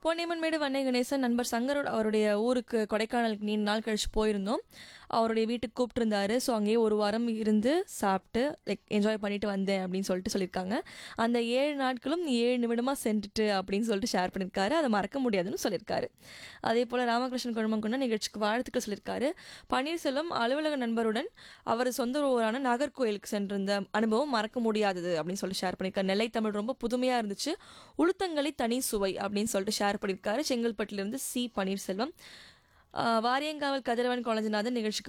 பொன்னியம்மன்மேடு வண்ணை கணேசன் நண்பர் சங்கரோட அவருடைய ஊருக்கு கொடைக்கானலுக்கு நீண்ட நாள் கழிச்சு போயிருந்தோம் அவருடைய வீட்டுக்கு கூப்பிட்டுருந்தாரு ஸோ அங்கேயே ஒரு வாரம் இருந்து சாப்பிட்டு லைக் என்ஜாய் பண்ணிட்டு வந்தேன் அப்படின்னு சொல்லிட்டு சொல்லியிருக்காங்க அந்த ஏழு நாட்களும் ஏழு நிமிடமாக சென்றுட்டு அப்படின்னு சொல்லிட்டு ஷேர் பண்ணியிருக்காரு அதை மறக்க முடியாதுன்னு சொல்லியிருக்காரு அதே போல் ராமகிருஷ்ணன் குழுமங்குன்னா நிகழ்ச்சிக்கு வாழ்த்துக்கள் சொல்லியிருக்காரு பன்னீர்செல்வம் அலுவலக நண்பருடன் அவர் சொந்த ஊரான நாகர்கோயிலுக்கு சென்றிருந்த அனுபவம் மறக்க முடியாதது அப்படின்னு சொல்லி ஷேர் பண்ணியிருக்காரு நெல்லை தமிழ் ரொம்ப புதுமையாக இருந்துச்சு உளுத்தங்களி தனி சுவை அப்படின்னு சொல்லிட்டு ஷேர் பண்ணியிருக்காரு செங்கல்பட்டிலிருந்து சி பன்னீர்செல்வம் ஆஹ் வாரியங்காவல் கதிரவன் குழந்தைநாதன் நிகழ்ச்சிக்கு